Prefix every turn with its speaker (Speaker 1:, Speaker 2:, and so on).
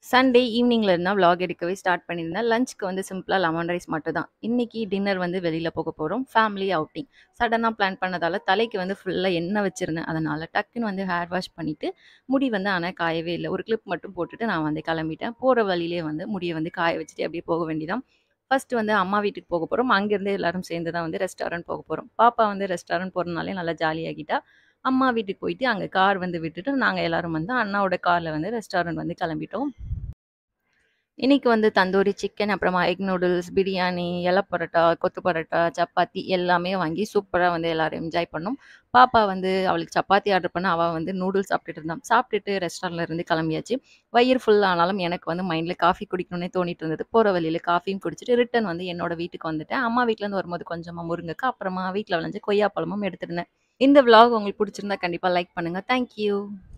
Speaker 1: Sunday ஈவினிங்ல இருந்தா vlog எடுக்கவே ஸ்டார்ட் பண்ணியிருந்தேன். லஞ்ச்க்கு வந்து சிம்பிளா லெமன் ரைஸ் மட்டும் தான். இன்னைக்கு டின்னர் வந்து வெளியில போக போறோம். Family outing. சடனா பிளான் பண்ணதால தலைக்கு வந்து ஃபுல்லா எண்ணெய் வச்சிருந்தேன். அதனால டக்குன்னு வந்து ஹேர் வாஷ் பண்ணிட்டு, முடி வந்து ஆனா காயவே இல்ல. ஒரு கிளிப் மட்டும் போட்டுட்டு நான் வந்து கிளம்பிட்டேன். போற வழியிலேயே வந்து முடிய வந்து காய வச்சுட்டு அப்படியே போக வேண்டியதான். ஃபர்ஸ்ட் வந்து அம்மா வீட்டுக்கு போக போறோம். அங்கேருந்து எல்லாரும் சேர்ந்து தான் வந்து ரெஸ்டாரண்ட் போக போறோம். பாப்பா வந்து ரெஸ்டாரண்ட் போறனாலே நல்லா ஜாலியாகிட்டா. அம்மா வீட்டுக்கு போயிட்டு அங்க கார் வந்து விட்டுட்டு நாங்க எல்லாரும் வந்து அண்ணாவோட கார்ல வந்து ரெஸ்டாரண்ட் வந்து கிளம்பிட்டோம். இன்னைக்கு வந்து தந்தூரி சிக்கன், அப்புறமா எக் நூடுல்ஸ், பிரியாணி, இலை பரோட்டா, கொத்து பரோட்டா, சப்பாத்தி எல்லாமே வாங்கி சூப்பரா வந்து எல்லாரும் என்ஜாய் பண்ணோம். பாப்பா வந்து அவளுக்கு சப்பாத்தி ஆர்டர் பண்ணா, அவ வந்து நூடுல்ஸ் சாப்பிட்டுட்டு இருந்தா. சாப்பிட்டுட்டு ரெஸ்டாரண்ட்ல இருந்து கிளம்பியாச்சு. வயிறு ஃபுல் ஆனாலும் எனக்கு வந்து மைண்ட்ல காஃபி குடிக்கணும்னே தோணிட்டு இருந்தது. போற வழியில காஃபியும் குடிச்சிட்டு ரிட்டர்ன் வந்து என்னோட வீட்டுக்கு வந்துட்டேன். அம்மா வீட்லேருந்து வரும்போது கொஞ்சமா முருங்கக்காய், அப்புறமா வீட்ல விளைஞ்ச கொய்யா பழமும் எடுத்திருந்தேன். இந்த விளாக் உங்களுக்கு பிடிச்சிருந்தா கண்டிப்பா லைக் பண்ணுங்க. Thank you.